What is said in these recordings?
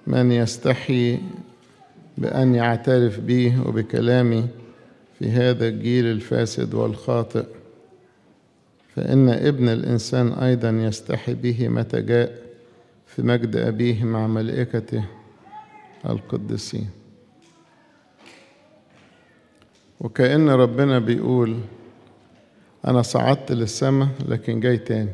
من يستحي بأن يعترف بي وبكلامي في هذا الجيل الفاسد والخاطئ فإن ابن الإنسان أيضا يستحي به متى جاء في مجد أبيه مع ملائكته القديسين وكأن ربنا بيقول أنا صعدت للسماء لكن جاي تاني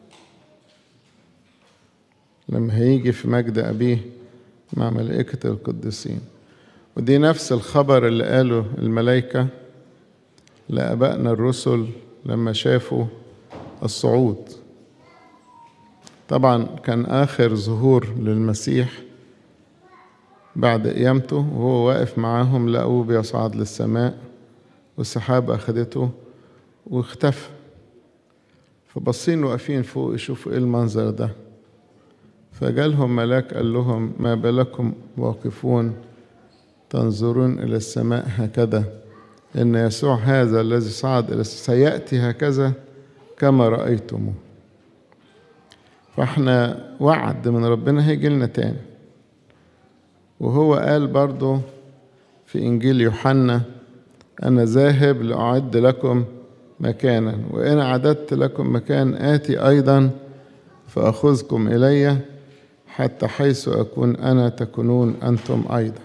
لما هيجي في مجد أبيه مع ملائكة القديسين ودي نفس الخبر اللي قاله الملائكة لآبائنا الرسل لما شافوا الصعود طبعا كان آخر ظهور للمسيح بعد قيامته وهو واقف معاهم لقوه بيصعد للسماء والسحاب أخدته واختفى فبصين واقفين فوق يشوفوا ايه المنظر ده فجالهم ملاك قال لهم ما بالكم واقفون تنظرون إلى السماء هكذا إن يسوع هذا الذي صعد إلى سيأتي هكذا كما رأيتموه فاحنا وعد من ربنا هيجي لنا تاني وهو قال برضه في إنجيل يوحنا أنا ذاهب لأعد لكم مكانا وإن أعددت لكم مكان آتي أيضا فأخذكم إلي حتى حيث أكون أنا تكونون أنتم أيضا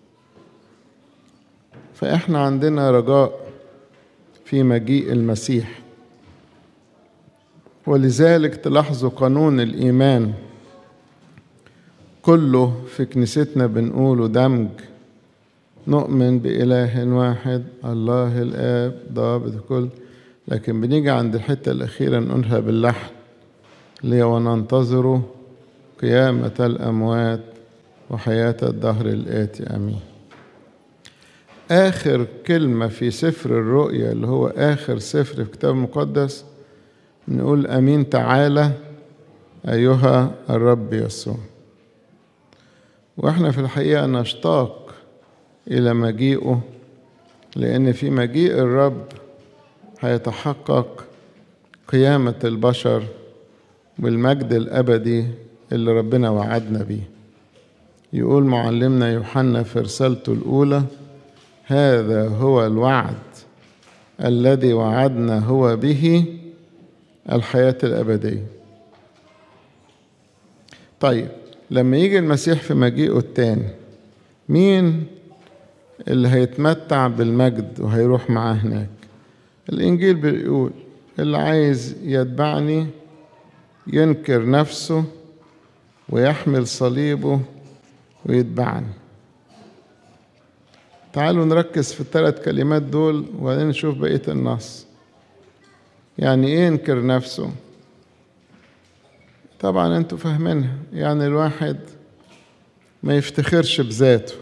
فإحنا عندنا رجاء في مجيء المسيح ولذلك تلاحظوا قانون الإيمان كله في كنيستنا بنقوله دمج نؤمن بإله واحد الله الآب ضابط الكل لكن بنيجي عند الحتة الأخيرة نقولها باللحن اللي وننتظر قيامة الأموات وحياة الدهر الآتي آمين آخر كلمة في سفر الرؤيا اللي هو آخر سفر في الكتاب المقدس نقول أمين تعالى أيها الرب يسوع وإحنا في الحقيقة نشتاق إلى مجيئه لأن في مجيء الرب هيتحقق قيامة البشر والمجد الأبدي اللي ربنا وعدنا بيه يقول معلمنا يوحنا في رسالته الأولى هذا هو الوعد الذي وعدنا هو به الحياة الأبدية طيب لما يجي المسيح في مجيئه التاني مين اللي هيتمتع بالمجد وهيروح معاه هناك الإنجيل بيقول اللي عايز يتبعني ينكر نفسه ويحمل صليبه ويتبعني تعالوا نركز في الثلاث كلمات دول وبعدين نشوف بقية النص يعني ايه ينكر نفسه طبعا انتوا فاهمينها يعني الواحد ما يفتخرش بذاته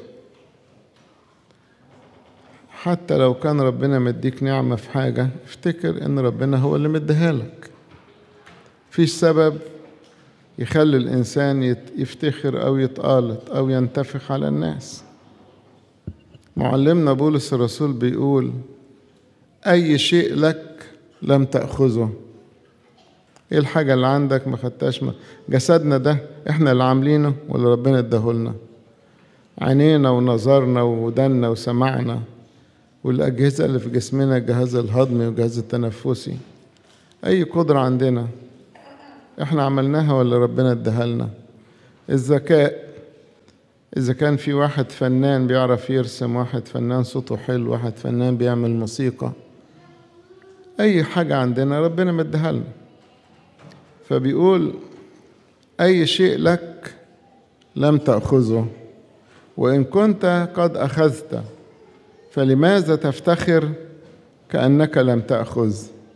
حتى لو كان ربنا مديك نعمة في حاجة افتكر ان ربنا هو اللي مديها لك فيش سبب يخلي الإنسان يفتخر أو يتقالط أو ينتفخ على الناس معلمنا بولس الرسول بيقول أي شيء لك لم تأخذه ايه الحاجة اللي عندك ما خدتهاش جسدنا ده احنا اللي عاملينه ولا ربنا اداهولنا عينينا ونظرنا ودنا وسمعنا والأجهزة اللي في جسمنا الجهاز الهضمي والجهاز التنفسي أي قدرة عندنا احنا عملناها ولا ربنا اداها لنا الذكاء إذا كان في واحد فنان بيعرف يرسم واحد فنان صوته حلو واحد فنان بيعمل موسيقى أي حاجة عندنا ربنا مديها لنا فبيقول أي شيء لك لم تأخذه وإن كنت قد أخذت فلماذا تفتخر كأنك لم تأخذ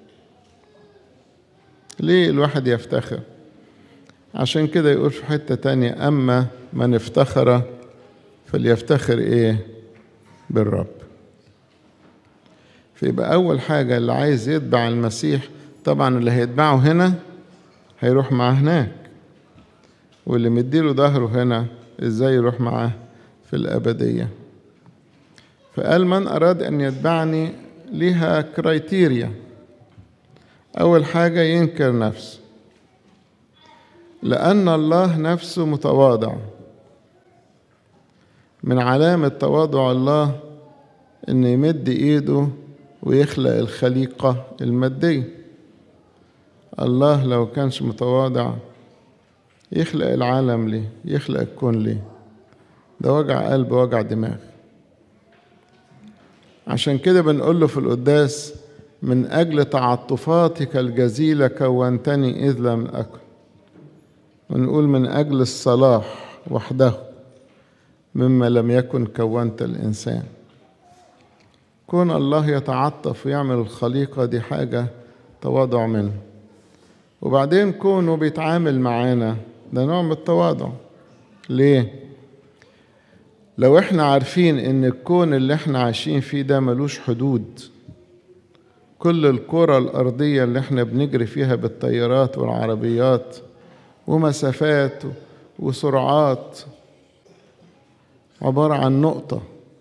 ليه الواحد يفتخر عشان كده يقول في حتة تانية أما من افتخر فليفتخر إيه بالرب فيبقى أول حاجة اللي عايز يتبع المسيح طبعا اللي هيتبعه هنا هيروح معاه هناك واللي مديله ظهره هنا ازاي يروح معاه في الأبدية فقال من أراد أن يتبعني ليها كرايتيريا أول حاجة ينكر نفسه لأن الله نفسه متواضع من علامة تواضع الله إن يمد إيده ويخلق الخليقة المادية الله لو كانش متواضع يخلق العالم ليه يخلق الكون ليه ده وجع قلب وجع دماغ عشان كده بنقول له في القداس من أجل تعاطفاتك الجزيلة كونتني إذ لم أكن ونقول من أجل الصلاح وحده مما لم يكن كونت الإنسان كون الله يتعطف ويعمل الخليقة دي حاجة تواضع منه وبعدين كونه بيتعامل معانا ده نوع من التواضع ليه؟ لو احنا عارفين ان الكون اللي احنا عايشين فيه ده ملوش حدود كل الكرة الأرضية اللي احنا بنجري فيها بالطيارات والعربيات ومسافات وسرعات عبارة عن نقطة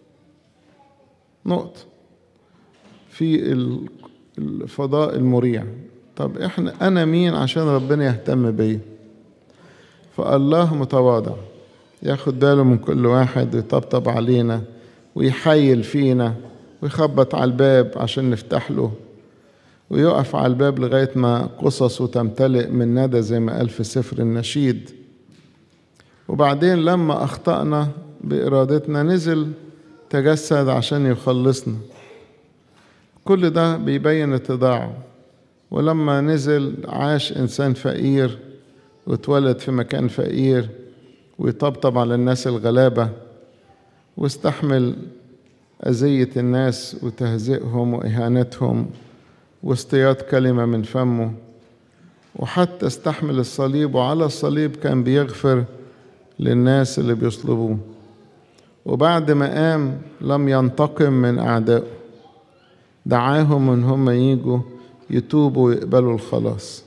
نقطة في الفضاء المريع طب احنا انا مين عشان ربنا يهتم بيا فالله متواضع ياخد باله من كل واحد ويطبطب علينا ويحيل فينا ويخبط على الباب عشان نفتح له ويقف على الباب لغاية ما قصصه تمتلئ من ندى زي ما قال في سفر النشيد وبعدين لما أخطأنا بإرادتنا نزل تجسد عشان يخلصنا كل ده بيبين اتضاعه ولما نزل عاش إنسان فقير واتولد في مكان فقير ويطبطب على الناس الغلابة واستحمل أذية الناس وتهزئهم وإهانتهم واصطياد كلمة من فمه وحتى استحمل الصليب وعلى الصليب كان بيغفر للناس اللي بيصلبوه وبعد ما قام لم ينتقم من أعدائه دعاهم إن هم يجوا يتوبوا ويقبلوا الخلاص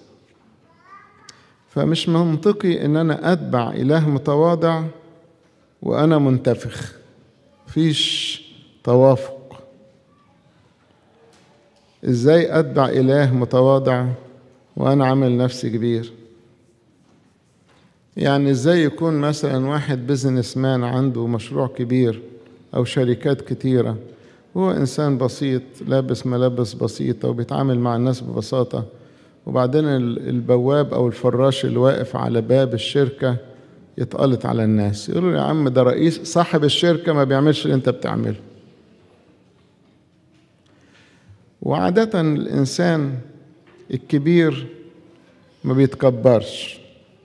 فمش منطقي ان انا اتبع اله متواضع وانا منتفخ فيش توافق ازاي اتبع اله متواضع وانا عامل نفسي كبير يعني ازاي يكون مثلا واحد بزنس مان عنده مشروع كبير او شركات كتيره هو انسان بسيط لابس ملابس بسيطه وبيتعامل مع الناس ببساطه وبعدين البواب او الفراش اللي واقف على باب الشركه يتقلط على الناس يقولوا يا عم ده رئيس صاحب الشركه ما بيعملش اللي انت بتعمله وعاده الانسان الكبير ما بيتكبرش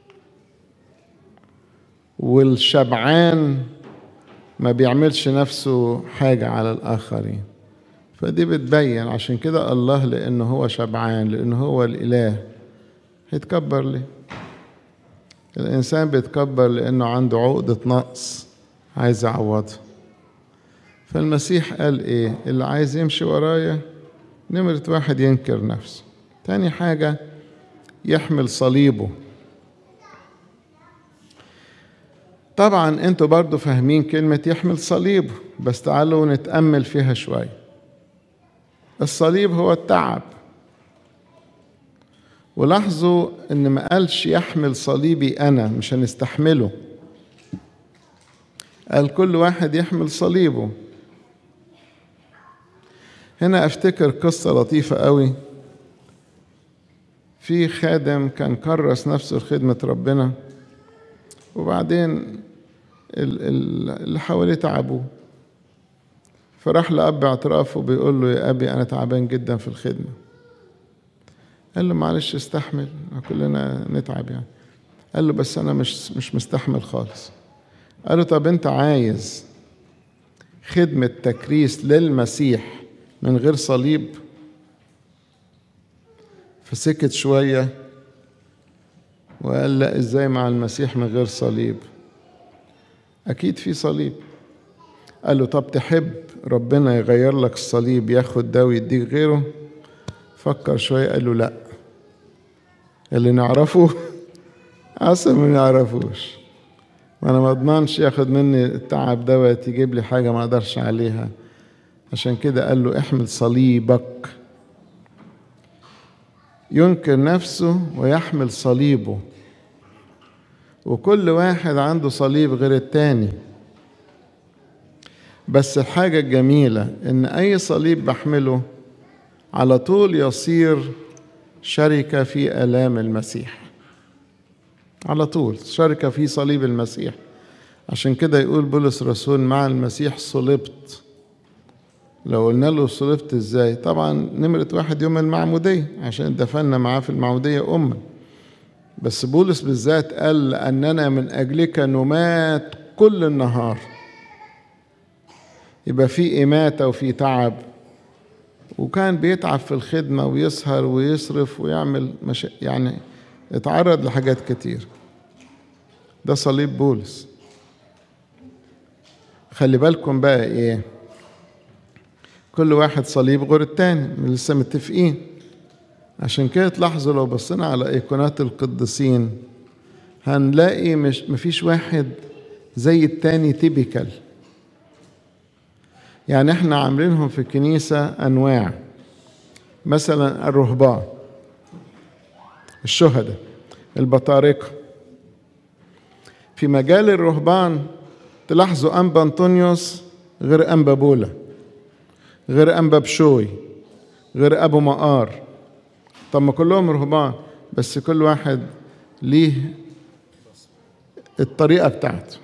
والشبعان ما بيعملش نفسه حاجة على الآخرين فدي بتبين عشان كده الله لأنه هو شبعان لأنه هو الإله هيتكبر ليه الإنسان بيتكبر لأنه عنده عقدة نقص عايز يعوضها فالمسيح قال إيه اللي عايز يمشي ورايا نمرة واحد ينكر نفسه تاني حاجة يحمل صليبه طبعا انتوا برضو فاهمين كلمة يحمل صليبه بس تعالوا نتأمل فيها شوية الصليب هو التعب ولاحظوا ان ما قالش يحمل صليبي انا مش هنستحمله قال كل واحد يحمل صليبه هنا افتكر قصة لطيفة قوي في خادم كان كرس نفسه لخدمة ربنا وبعدين اللي حواليه تعبوه فراح لأب اعترافه بيقول له يا أبي أنا تعبان جدا في الخدمة قال له معلش استحمل كلنا نتعب يعني قال له بس أنا مش مش مستحمل خالص قال له طب أنت عايز خدمة تكريس للمسيح من غير صليب فسكت شوية وقال لا ازاي مع المسيح من غير صليب اكيد في صليب قال له طب تحب ربنا يغير لك الصليب ياخد ده ويديك غيره فكر شوية قال له لا اللي نعرفه أصلا ما نعرفوش وأنا ما أضمنش ياخد مني التعب دوت يجيب لي حاجة ما أقدرش عليها عشان كده قال له احمل صليبك ينكر نفسه ويحمل صليبه وكل واحد عنده صليب غير التاني بس الحاجة الجميلة إن أي صليب بحمله على طول يصير شركة في آلام المسيح على طول شركة في صليب المسيح عشان كده يقول بولس الرسول مع المسيح صلبت لو قلنا له صلبت ازاي طبعا نمرة واحد يوم المعمودية عشان دفنا معاه في المعمودية أما بس بولس بالذات قال لأننا من أجلك نمات كل النهار يبقى في إماتة وفي تعب وكان بيتعب في الخدمة ويسهر ويصرف ويعمل مش... يعني اتعرض لحاجات كتير ده صليب بولس خلي بالكم بقى ايه كل واحد صليب غير التاني لسه متفقين عشان كده تلاحظوا لو بصينا على ايقونات القديسين هنلاقي مش مفيش واحد زي التاني تيبيكال يعني احنا عاملينهم في الكنيسة أنواع مثلا الرهبان الشهداء البطاركة في مجال الرهبان تلاحظوا أنبا أنطونيوس غير أنبا بولا غير أنبا بشوي غير أبو مقار طب ما كلهم رهبان بس كل واحد ليه الطريقة بتاعته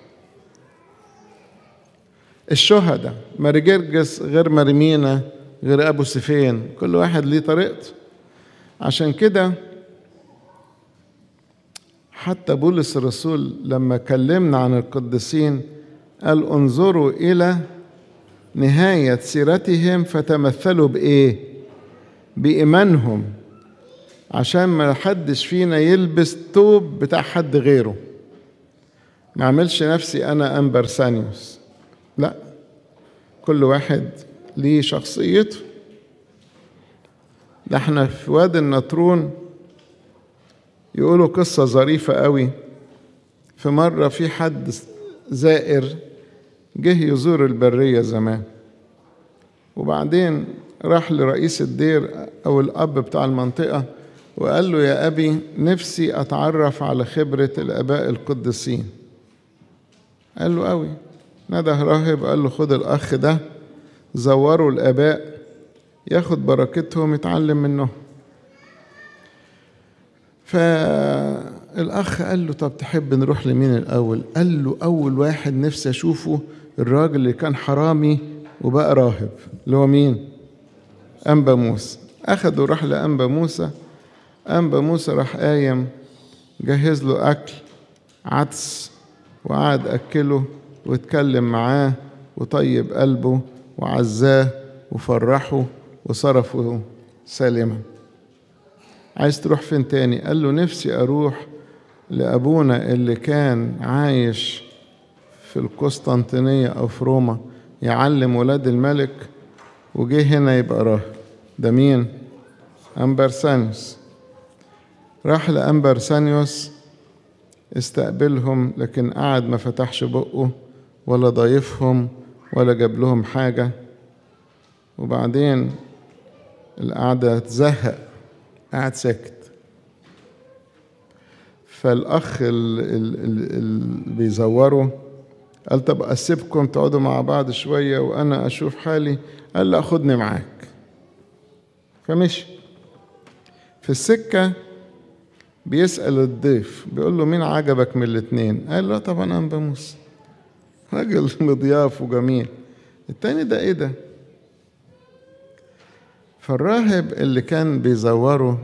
الشهداء ماري جرجس غير مريمينا غير أبو سفين كل واحد ليه طريقته عشان كده حتى بولس الرسول لما كلمنا عن القديسين قال انظروا إلى نهاية سيرتهم فتمثلوا بإيه؟ بإيمانهم عشان ما حدش فينا يلبس توب بتاع حد غيره ما اعملش نفسي أنا أمبرسانيوس لا كل واحد ليه شخصيته ده احنا في وادي النطرون يقولوا قصة ظريفة قوي في مرة في حد زائر جه يزور البرية زمان وبعدين راح لرئيس الدير أو الأب بتاع المنطقة وقال له يا أبي نفسي أتعرف على خبرة الآباء القديسين قال له قوي نده راهب قال له خد الأخ ده زوروا الآباء ياخد بركتهم يتعلم منهم فالأخ قال له طب تحب نروح لمين الأول قال له أول واحد نفسي أشوفه الراجل اللي كان حرامي وبقى راهب اللي هو مين أنبا موسى أخده وراح لأنبا موسى أنبا موسى راح قايم جهز له أكل عدس وقعد أكله واتكلم معاه وطيب قلبه وعزاه وفرحه وصرفه سالما عايز تروح فين تاني قال له نفسي أروح لأبونا اللي كان عايش في القسطنطينية أو في روما يعلم ولاد الملك وجه هنا يبقى راهب ده مين؟ أمبرسانيوس راح لأمبرسانيوس استقبلهم لكن قعد ما فتحش بقه ولا ضايفهم ولا جاب لهم حاجة وبعدين القعدة اتزهق قعد ساكت فالأخ اللي بيزوره قال طب أسيبكم تقعدوا مع بعض شوية وأنا أشوف حالي قال لا خدني معاك فمشي في السكة بيسأل الضيف بيقول له مين عجبك من الاتنين قال له طبعا أنبا موسى راجل مضياف وجميل التاني ده ايه ده فالراهب اللي كان بيزوره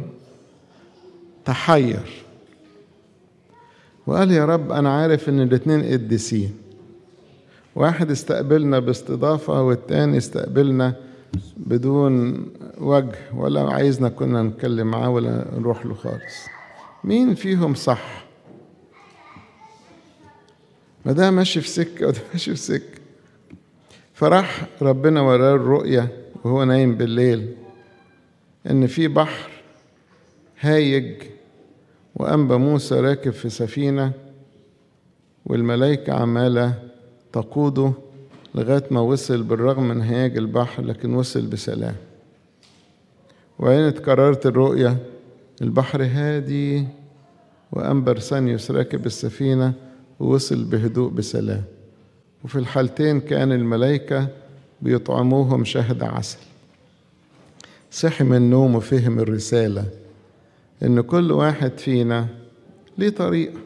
تحير وقال يا رب انا عارف ان الاتنين قديسين واحد استقبلنا باستضافة والتاني استقبلنا بدون وجه ولا عايزنا كنا نتكلم معاه ولا نروح له خالص مين فيهم صح ما ده ماشي في سكة وده ماشي في سكة فراح ربنا وراه الرؤية وهو نايم بالليل إن في بحر هايج وأنبا موسى راكب في سفينة والملائكة عمالة تقوده لغاية ما وصل بالرغم من هياج البحر لكن وصل بسلام وبعدين اتكررت الرؤية البحر هادي وأنبا رسانيوس راكب السفينة ووصل بهدوء بسلام وفي الحالتين كان الملائكة بيطعموهم شهد عسل صحي من النوم وفهم الرسالة إن كل واحد فينا ليه طريقة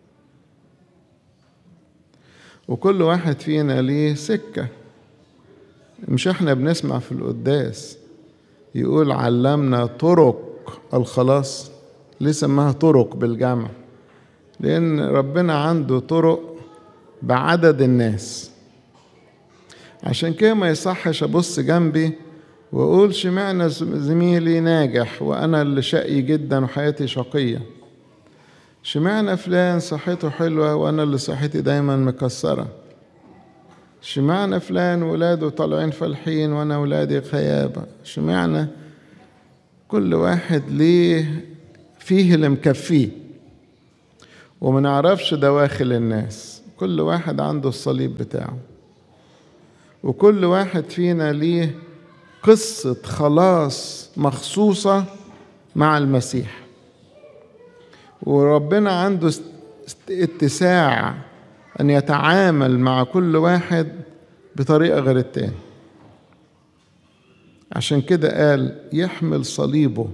وكل واحد فينا ليه سكة مش احنا بنسمع في القداس يقول علمنا طرق الخلاص ليه سماها طرق بالجمع لأن ربنا عنده طرق بعدد الناس عشان كده ما يصحش أبص جنبي وأقول شمعنا زميلي ناجح وأنا اللي شقي جدا وحياتي شقية شمعنا فلان صحته حلوة وأنا اللي صحتي دايما مكسرة شمعنا فلان ولاده طالعين فالحين وأنا ولادي خيابة شمعنا كل واحد ليه فيه اللي مكفيه وما نعرفش دواخل الناس كل واحد عنده الصليب بتاعه وكل واحد فينا ليه قصة خلاص مخصوصة مع المسيح وربنا عنده اتساع أن يتعامل مع كل واحد بطريقة غير التاني عشان كده قال يحمل صليبه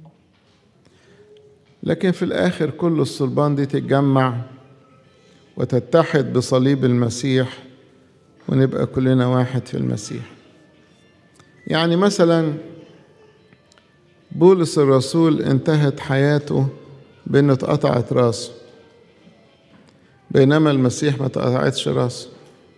لكن في الآخر كل الصلبان دي تتجمع وتتحد بصليب المسيح ونبقى كلنا واحد في المسيح يعني مثلا بولس الرسول انتهت حياته بأنه اتقطعت راسه بينما المسيح ما اتقطعتش راسه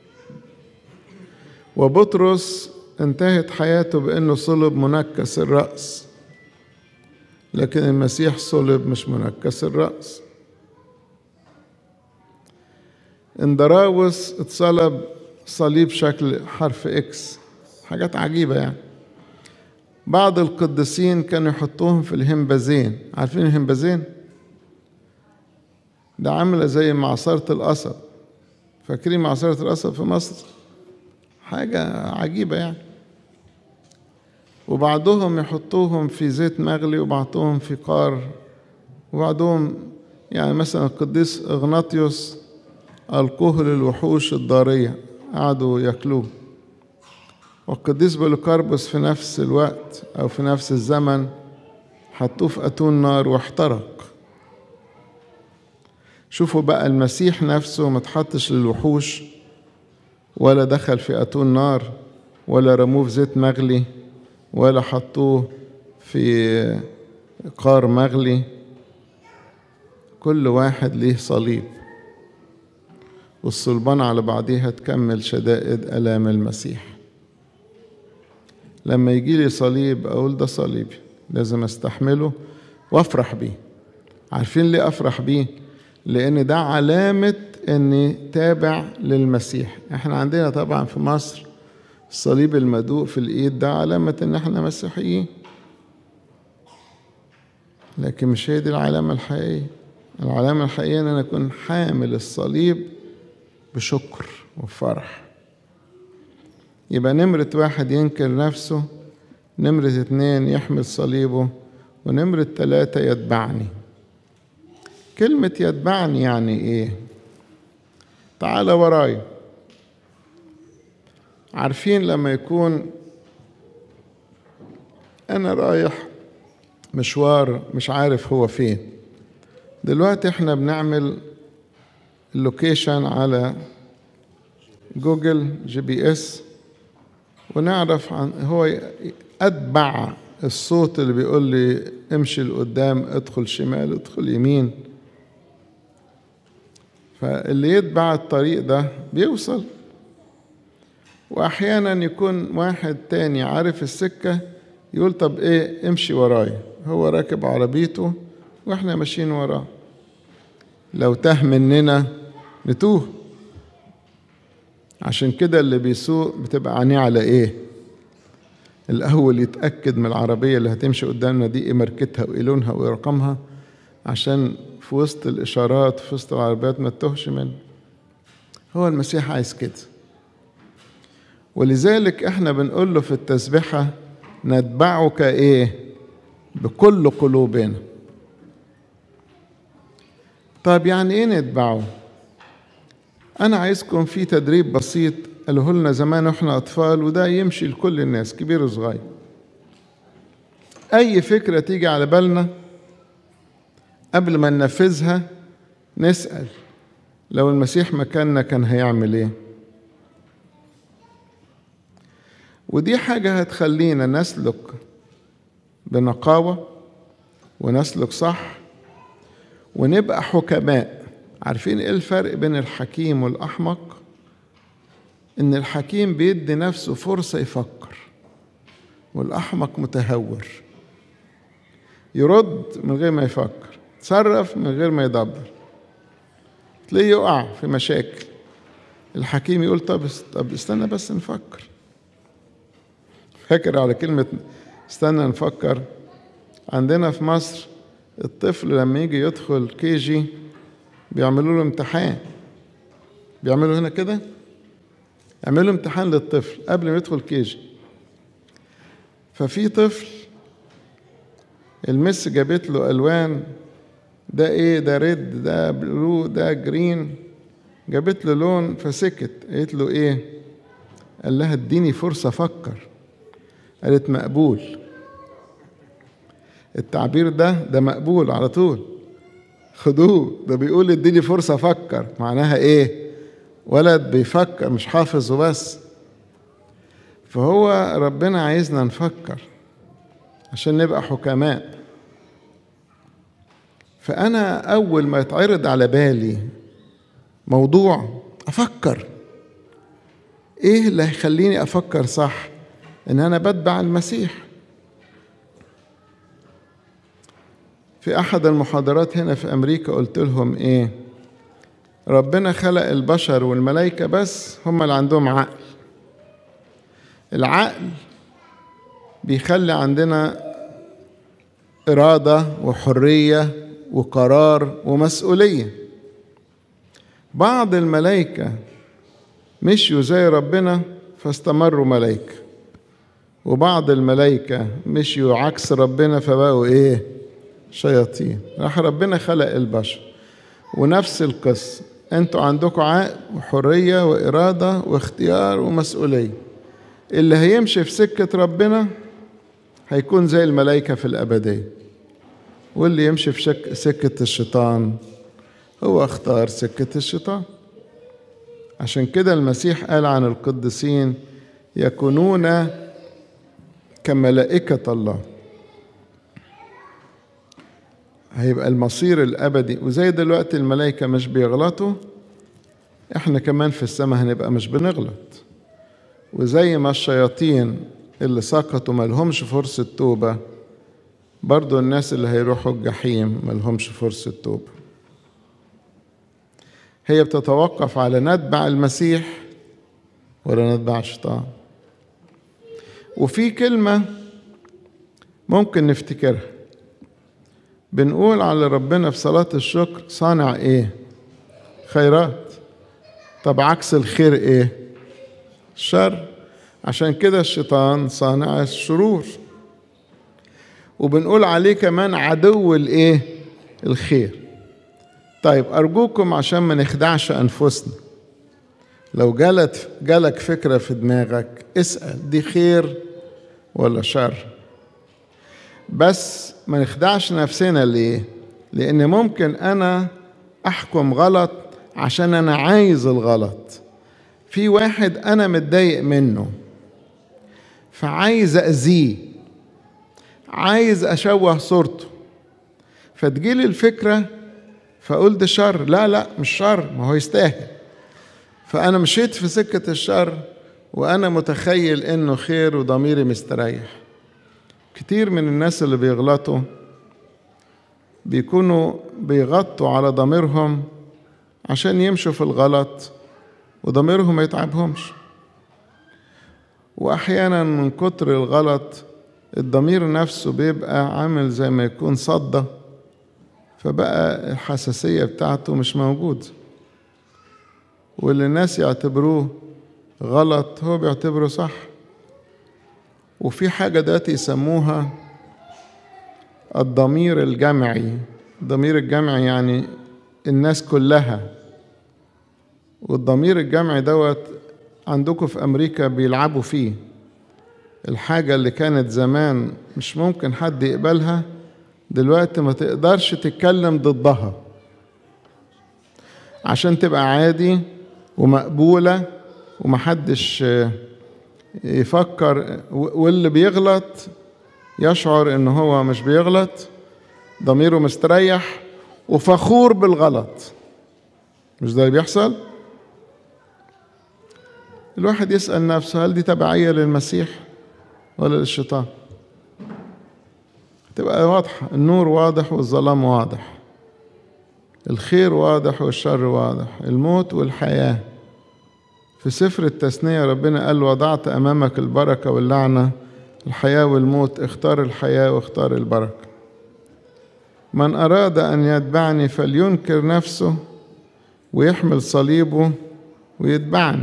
وبطرس انتهت حياته بأنه صلب منكس الرأس لكن المسيح صلب مش منكس الرأس اندراوس اتصلب صليب شكل حرف اكس حاجات عجيبة يعني بعض القديسين كانوا يحطوهم في الهمبازين عارفين الهمبازين ده عاملة زي معصرة القصب فاكرين معصرة القصب في مصر حاجة عجيبة يعني وبعضهم يحطوهم في زيت مغلي وبعضهم في قار وبعضهم يعني مثلا القديس اغناطيوس القوه للوحوش الضارية قعدوا ياكلوه والقديس بوليكاربوس في نفس الوقت أو في نفس الزمن حطوه في أتون نار واحترق شوفوا بقى المسيح نفسه ما تحطش للوحوش ولا دخل في أتون نار ولا رموه في زيت مغلي ولا حطوه في قار مغلي كل واحد ليه صليب والصلبان على بعضيها تكمل شدائد ألام المسيح لما يجي لي صليب أقول ده صليبي لازم أستحمله وأفرح بيه عارفين ليه أفرح بيه لأن ده علامة أني تابع للمسيح احنا عندنا طبعا في مصر الصليب المدوق في الإيد ده علامة أن احنا مسيحيين لكن مش هي دي العلامة الحقيقية العلامة الحقيقية أن أنا أكون حامل الصليب بشكر وفرح يبقى نمرة واحد ينكر نفسه نمرة اتنين يحمل صليبه ونمرة تلاتة يتبعني كلمة يتبعني يعني ايه تعال ورايا عارفين لما يكون انا رايح مشوار مش عارف هو فين دلوقتي احنا بنعمل اللوكيشن على جوجل جي بي اس ونعرف عن هو اتبع الصوت اللي بيقول لي امشي لقدام ادخل شمال ادخل يمين فاللي يتبع الطريق ده بيوصل واحيانا يكون واحد تاني عارف السكة يقول طب ايه امشي ورايا هو راكب عربيته واحنا ماشيين وراه لو تاه مننا نتوه عشان كده اللي بيسوق بتبقى عينيه على ايه الاول يتاكد من العربيه اللي هتمشي قدامنا دي ايه ماركتها وايه لونها وايه رقمها عشان في وسط الاشارات في وسط العربيات ما تتوهش منه هو المسيح عايز كده ولذلك احنا بنقول له في التسبيحه نتبعك ايه بكل قلوبنا طب يعني ايه نتبعه أنا عايزكم في تدريب بسيط قاله لنا زمان واحنا أطفال وده يمشي لكل الناس كبير وصغير أي فكرة تيجي على بالنا قبل ما ننفذها نسأل لو المسيح مكاننا كان هيعمل ايه ودي حاجة هتخلينا نسلك بنقاوة ونسلك صح ونبقى حكماء عارفين ايه الفرق بين الحكيم والأحمق ان الحكيم بيدي نفسه فرصة يفكر والأحمق متهور يرد من غير ما يفكر تصرف من غير ما يدبر تلاقيه يقع في مشاكل الحكيم يقول طب طب استنى بس نفكر فاكر على كلمة استنى نفكر عندنا في مصر الطفل لما يجي يدخل كي جي بيعملوا له امتحان بيعملوا هنا كده يعملوا امتحان للطفل قبل ما يدخل كي جي ففي طفل المس جابت له الوان ده ايه ده ريد ده بلو ده جرين جابت له لون فسكت قالت له ايه قال لها اديني فرصه افكر قالت مقبول التعبير ده ده مقبول على طول خدوه ده بيقول اديني فرصه افكر معناها ايه ولد بيفكر مش حافظ وبس فهو ربنا عايزنا نفكر عشان نبقى حكماء فأنا أول ما يتعرض على بالي موضوع أفكر إيه اللي هيخليني أفكر صح إن أنا بتبع المسيح في أحد المحاضرات هنا في أمريكا قلت لهم إيه ربنا خلق البشر والملائكة بس هم اللي عندهم عقل العقل بيخلي عندنا إرادة وحرية وقرار ومسؤولية بعض الملائكة مشيوا زي ربنا فاستمروا ملائكة وبعض الملائكة مشيوا عكس ربنا فبقوا إيه شياطين راح ربنا خلق البشر ونفس القصة انتوا عندكم عقل وحرية وإرادة واختيار ومسؤولية اللي هيمشي في سكة ربنا هيكون زي الملائكة في الأبدية واللي يمشي في شك سكة الشيطان هو اختار سكة الشيطان عشان كده المسيح قال عن القديسين يكونون كملائكة الله هيبقى المصير الأبدي وزي دلوقتي الملائكة مش بيغلطوا احنا كمان في السماء هنبقى مش بنغلط وزي ما الشياطين اللي سقطوا ملهمش فرصة توبة برضو الناس اللي هيروحوا الجحيم ملهمش فرصة توبة هي بتتوقف على نتبع المسيح ولا نتبع الشيطان وفي كلمة ممكن نفتكرها بنقول على ربنا في صلاة الشكر صانع ايه خيرات طب عكس الخير ايه شر عشان كده الشيطان صانع الشرور وبنقول عليه كمان عدو الايه الخير طيب ارجوكم عشان ما نخدعش انفسنا لو جالت جالك فكره في دماغك اسال دي خير ولا شر بس ما نخدعش نفسنا ليه لان ممكن انا احكم غلط عشان انا عايز الغلط في واحد انا متضايق منه فعايز اذيه عايز اشوه صورته فتجيلي الفكره فاقول ده شر لا لا مش شر ما هو يستاهل فانا مشيت في سكه الشر وانا متخيل انه خير وضميري مستريح كتير من الناس اللي بيغلطوا بيكونوا بيغطوا على ضميرهم عشان يمشوا في الغلط وضميرهم ما يتعبهمش واحيانا من كتر الغلط الضمير نفسه بيبقى عامل زي ما يكون صدى فبقى الحساسية بتاعته مش موجود واللي الناس يعتبروه غلط هو بيعتبره صح وفي حاجة دلوقتي يسموها الضمير الجمعي الضمير الجمعي يعني الناس كلها والضمير الجمعي دوت عندكم في أمريكا بيلعبوا فيه الحاجة اللي كانت زمان مش ممكن حد يقبلها دلوقتي ما تقدرش تتكلم ضدها عشان تبقى عادي ومقبولة ومحدش يفكر واللي بيغلط يشعر ان هو مش بيغلط ضميره مستريح وفخور بالغلط مش ده اللي بيحصل الواحد يسأل نفسه هل دي تبعية للمسيح ولا للشيطان تبقى واضحة النور واضح والظلام واضح الخير واضح والشر واضح الموت والحياة في سفر التثنية ربنا قال وضعت أمامك البركة واللعنة الحياة والموت اختار الحياة واختار البركة من أراد أن يتبعني فلينكر نفسه ويحمل صليبه ويتبعني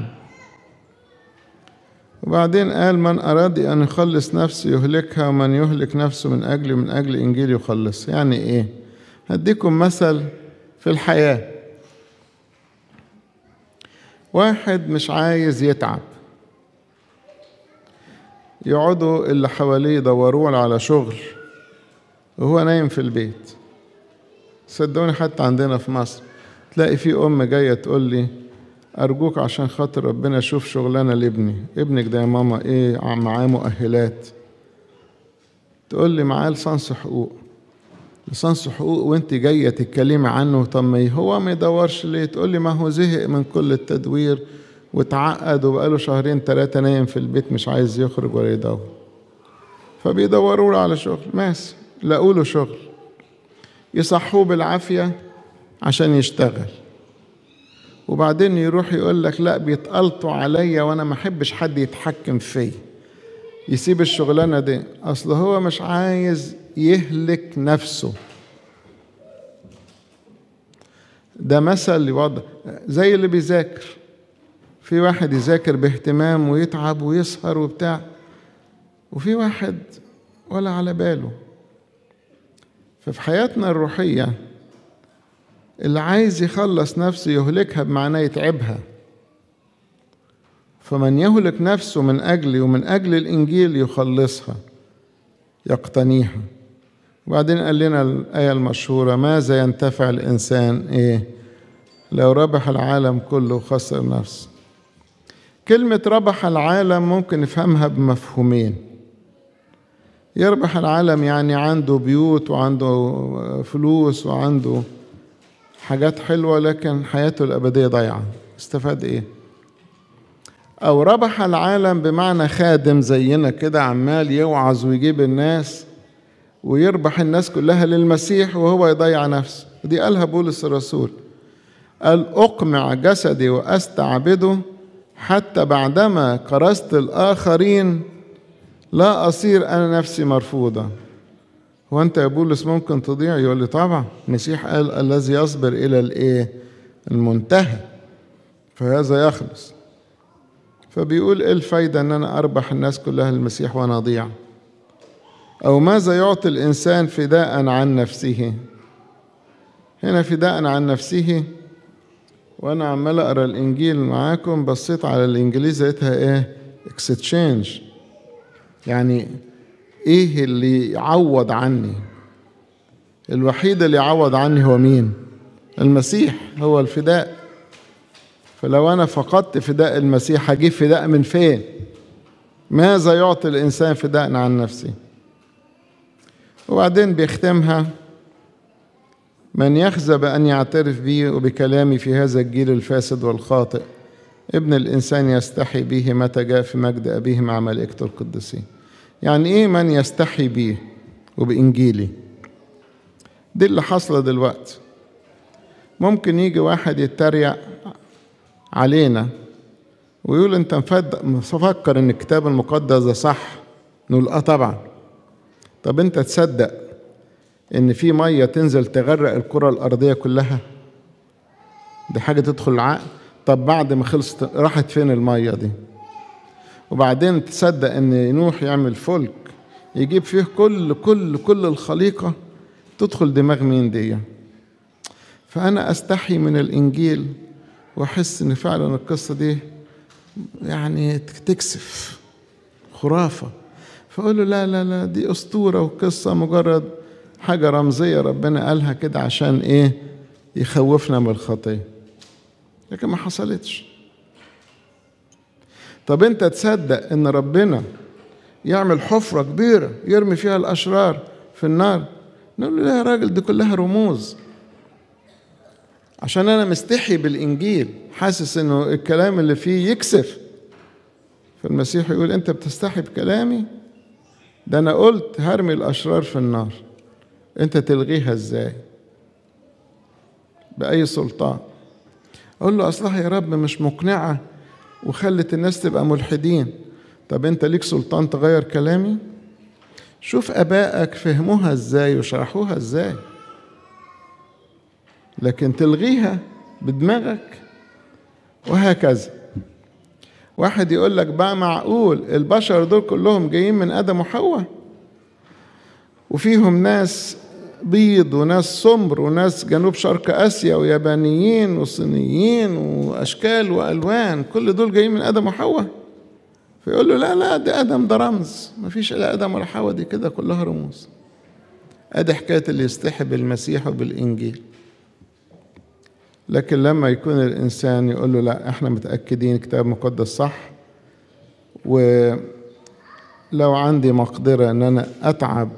وبعدين قال من أراد أن يخلص نفسه يهلكها ومن يهلك نفسه من أجل من أجل إنجيل يخلص يعني إيه هديكم مثل في الحياة واحد مش عايز يتعب يقعدوا اللي حواليه يدوروا على شغل وهو نايم في البيت صدقوني حتى عندنا في مصر تلاقي في أم جاية تقول لي أرجوك عشان خاطر ربنا شوف شغلانة لابني ابنك ده يا ماما إيه معاه مؤهلات تقول لي معاه لسانس حقوق لسانس حقوق وانت جاية تتكلمي عنه طب ما هو ما يدورش ليه تقول لي ما هو زهق من كل التدوير وتعقد وبقاله شهرين ثلاثة نايم في البيت مش عايز يخرج ولا يدور فبيدوروا له على شغل ماشي لقوا له شغل يصحوه بالعافية عشان يشتغل وبعدين يروح يقول لك لا بيتقلطوا عليا وانا ما احبش حد يتحكم فيا يسيب الشغلانة دي اصل هو مش عايز يهلك نفسه ده مثل يوضح زي اللي بيذاكر في واحد يذاكر باهتمام ويتعب ويسهر وبتاع وفي واحد ولا على باله ففي حياتنا الروحية اللي عايز يخلص نفسه يهلكها بمعنى يتعبها فمن يهلك نفسه من أجلي ومن أجل الإنجيل يخلصها يقتنيها وبعدين قال لنا الآية المشهورة ماذا ينتفع الإنسان إيه لو ربح العالم كله وخسر نفسه كلمة ربح العالم ممكن نفهمها بمفهومين يربح العالم يعني عنده بيوت وعنده فلوس وعنده حاجات حلوة لكن حياته الأبدية ضايعة استفاد إيه أو ربح العالم بمعنى خادم زينا كده عمال يوعظ ويجيب الناس ويربح الناس كلها للمسيح وهو يضيع نفسه دي قالها بولس الرسول قال أقمع جسدي وأستعبده حتى بعدما كرست الآخرين لا أصير أنا نفسي مرفوضة هو أنت يا بولس ممكن تضيع يقول لي طبعا المسيح قال الذي يصبر إلى الإيه المنتهى فهذا يخلص فبيقول إيه الفايدة أن أنا أربح الناس كلها للمسيح وأنا أضيع أو ماذا يعطي الإنسان فداء عن نفسه هنا فداء عن نفسه وأنا عمال أقرأ الإنجيل معاكم بصيت على الإنجليزي لقيتها إيه اكستشينج يعني إيه اللي يعوض عني الوحيد اللي يعوض عني هو مين المسيح هو الفداء فلو أنا فقدت فداء المسيح هجيب فداء من فين ماذا يعطي الإنسان فداء عن نفسه وبعدين بيختمها من يخزى بأن يعترف بي وبكلامي في هذا الجيل الفاسد والخاطئ ابن الإنسان يستحي به متى جاء في مجد أبيه مع ملائكته القديسين يعني إيه من يستحي بيه وبإنجيلي دي اللي حاصلة دلوقتي ممكن يجي واحد يتريق علينا ويقول انت مفكر ان الكتاب المقدس ده صح نقول اه طبعا طب انت تصدق ان في ميه تنزل تغرق الكره الارضيه كلها دي حاجه تدخل العقل طب بعد ما خلصت راحت فين الميه دي وبعدين تصدق ان نوح يعمل فلك يجيب فيه كل كل كل الخليقه تدخل دماغ مين دي فانا استحي من الانجيل واحس ان فعلا القصه دي يعني تكسف خرافه فاقول له لا لا لا دي اسطوره وقصه مجرد حاجه رمزيه ربنا قالها كده عشان ايه يخوفنا من الخطيه لكن ما حصلتش طب انت تصدق ان ربنا يعمل حفره كبيره يرمي فيها الاشرار في النار نقول له لا يا راجل دي كلها رموز عشان انا مستحي بالانجيل حاسس انه الكلام اللي فيه يكسف فالمسيح يقول انت بتستحي بكلامي ده انا قلت هرمي الاشرار في النار انت تلغيها ازاي باي سلطان اقول له اصلها يا رب مش مقنعه وخلت الناس تبقى ملحدين طب انت ليك سلطان تغير كلامي شوف ابائك فهموها ازاي وشرحوها ازاي لكن تلغيها بدماغك وهكذا واحد يقول لك بقى معقول البشر دول كلهم جايين من ادم وحواء وفيهم ناس بيض وناس سمر وناس جنوب شرق اسيا ويابانيين وصينيين واشكال والوان كل دول جايين من ادم وحواء فيقول له لا لا ده ادم ده رمز مفيش الا ادم ولا حواء دي كده كلها رموز ادي حكايه اللي يستحي بالمسيح وبالانجيل لكن لما يكون الانسان يقول له لا احنا متاكدين الكتاب المقدس صح ولو عندي مقدره ان انا اتعب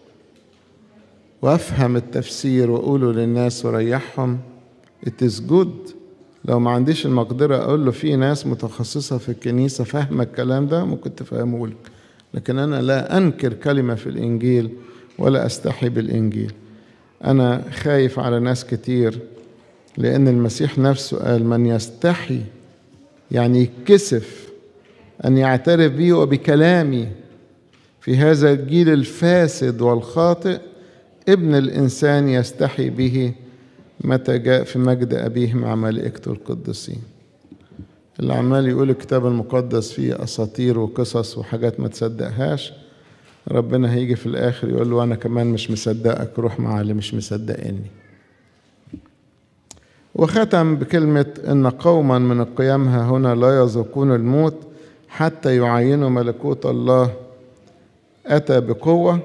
وافهم التفسير واقوله للناس واريحهم it is good لو ما عنديش المقدرة أقول له في ناس متخصصة في الكنيسة فاهمة الكلام ده ممكن تفهمه لك لكن أنا لا أنكر كلمة في الإنجيل ولا أستحي بالإنجيل أنا خايف على ناس كتير لأن المسيح نفسه قال من يستحي يعني يتكسف أن يعترف بي وبكلامي في هذا الجيل الفاسد والخاطئ ابن الإنسان يستحي به متى جاء في مجد أبيه مع ملائكته القديسين اللي عمال يقول الكتاب المقدس فيه أساطير وقصص وحاجات ما تصدقهاش ربنا هيجي في الآخر يقول له أنا كمان مش مصدقك روح مع اللي مش مصدقني وختم بكلمة إن قوما من القيام ها هنا لا يذوقون الموت حتى يعينوا ملكوت الله أتى بقوة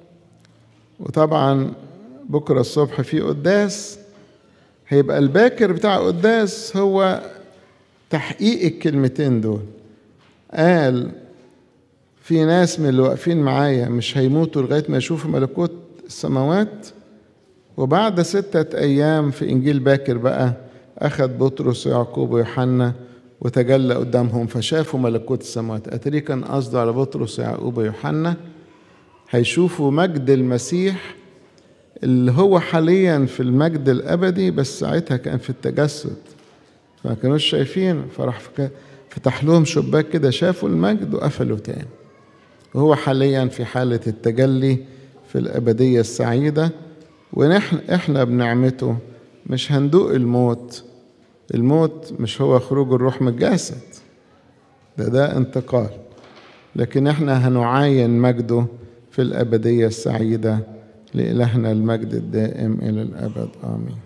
وطبعا بكرة الصبح في قداس هيبقى الباكر بتاع قداس هو تحقيق الكلمتين دول قال في ناس من اللي واقفين معايا مش هيموتوا لغاية ما يشوفوا ملكوت السماوات وبعد ستة أيام في إنجيل باكر بقى أخذ بطرس ويعقوب ويوحنا وتجلى قدامهم فشافوا ملكوت السماوات أتري كان قصده على بطرس ويعقوب ويوحنا هيشوفوا مجد المسيح اللي هو حاليا في المجد الأبدي بس ساعتها كان في التجسد فما كانوش شايفين فراح فتح لهم شباك كده شافوا المجد وقفلوا تاني وهو حاليا في حالة التجلي في الأبدية السعيدة ونحن احنا بنعمته مش هندوق الموت الموت مش هو خروج الروح من الجسد ده ده انتقال لكن احنا هنعاين مجده في الأبدية السعيدة لإلهنا المجد الدائم إلى الأبد آمين